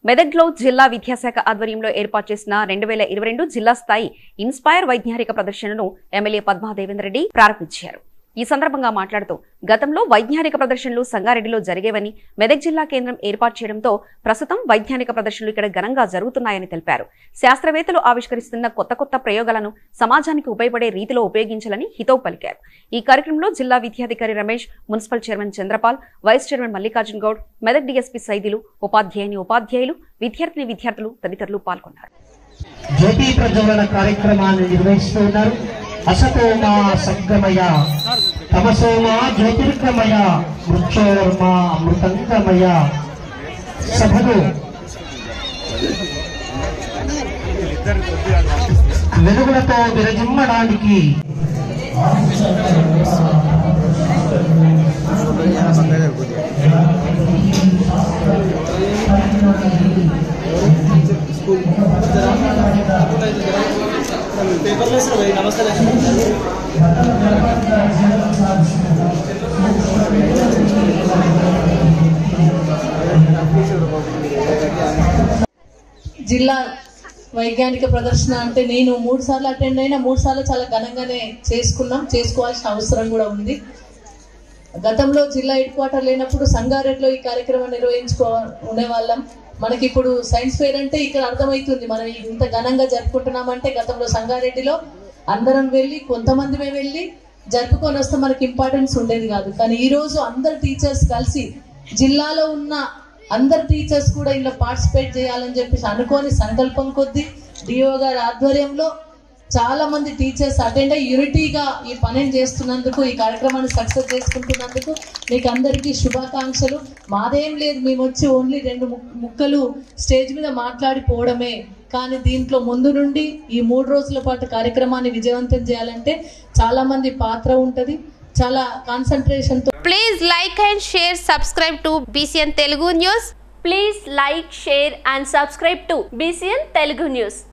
మెదక్లో జిల్లా విద్యాశాఖ ఆధ్వర్యంలో ఏర్పాటు చేసిన రెండు వేల ఇరవై రెండు జిల్లా స్థాయి ఇన్స్పైర్ వైజ్ఞానిక ప్రదర్శనను ఎమ్మెల్యే పద్మా దేవేందర్ రెడ్డి ప్రారంభించారు ఈ సందర్భంగా మాట్లాడుతూ గతంలో వైజ్ఞానిక ప్రదర్శనలు సంగారెడ్డిలో జరిగేవని మెదక్ జిల్లా కేంద్రం ఏర్పాటు చేయడంతో ప్రస్తుతం వైజ్ఞానిక ప్రదర్శనలు ఇక్కడ ఘనంగా జరుగుతున్నాయని తెలిపారు శాస్త్రవేత్తలు ఆవిష్కరిస్తున్న కొత్త కొత్త ప్రయోగాలను సమాజానికి ఉపయోగపడే రీతిలో ఉపయోగించాలని హితవు పలికారు ఈ కార్యక్రమంలో జిల్లా విద్యాధికారి Ramesh municipal chairman Chandrapal vice chairman Mallikarjun Goud Medak DSP Saidulu ఉపాధ్యాయుని ఉపాధ్యాయులు విద్యార్థిని విద్యార్థులు తదితరులు పాల్గొన్నారు జ్యోతి ప్రజ్వలన కార్యక్రమాన్ని నిర్వహిస్తున్నారు అసతోమ సంగమయ తమసోమ జ్యోతిర్గమయ మృక్షోర్మ అమృతంగమయ సభను వెలుగులతో విరజిమ్మడానికి పేపర్లెస్ నమస్తే జిల్లా వైజ్ఞానిక ప్రదర్శన అంటే నేను మూడు సార్లు అటెండ్ అయినా మూడు సార్లు చాలా ఘనంగానే చేసుకున్నాం చేసుకోవాల్సిన అవసరం కూడా ఉంది గతంలో జిల్లా హెడ్ క్వార్టర్ లేనప్పుడు సంగారెడ్డిలో ఈ కార్యక్రమం నిర్వహించుకో ఉండేవాళ్ళం మనకి ఇప్పుడు సైన్స్ ఫెయిర్ అంటే ఇక్కడ అర్థమవుతుంది మనం ఇంత ఘనంగా జరుపుకుంటున్నామంటే గతంలో సంగారెడ్డిలో అందరం వెళ్ళి కొంతమందిమే వెళ్ళి జరుపుకొని వస్తే మనకి ఇంపార్టెన్స్ ఉండేది కాదు కానీ ఈ రోజు అందరు టీచర్స్ కలిసి జిల్లాలో ఉన్న అందరు టీచర్స్ కూడా ఇందులో పార్టిసిపేట్ చేయాలని చెప్పేసి అనుకోని సంకల్పం కొద్దీ డిఓ గారి ఆధ్వర్యంలో చాలా మంది టీచర్స్ అటెండ్ అయ్యి యూనిటీగా ఈ పనిని చేస్తున్నందుకు ఈ కార్యక్రమాన్ని సక్సెస్ చేసుకుంటున్నందుకు మీకు అందరికీ శుభాకాంక్షలు మాదేం లేదు మేము వచ్చి ఓన్లీ రెండు ముక్- ముక్కలు స్టేజ్ మీద మాట్లాడిపోవడమే కానీ దీంట్లో ముందు నుండి ఈ మూడు రోజుల పాటు కార్యక్రమాన్ని విజయవంతం చేయాలంటే చాలా మంది పాత్ర ఉంటుంది చాలా కాన్సన్ట్రేషన్తో Please like and share, subscribe to BCN Telugu News. Please like, share and subscribe to BCN Telugu News.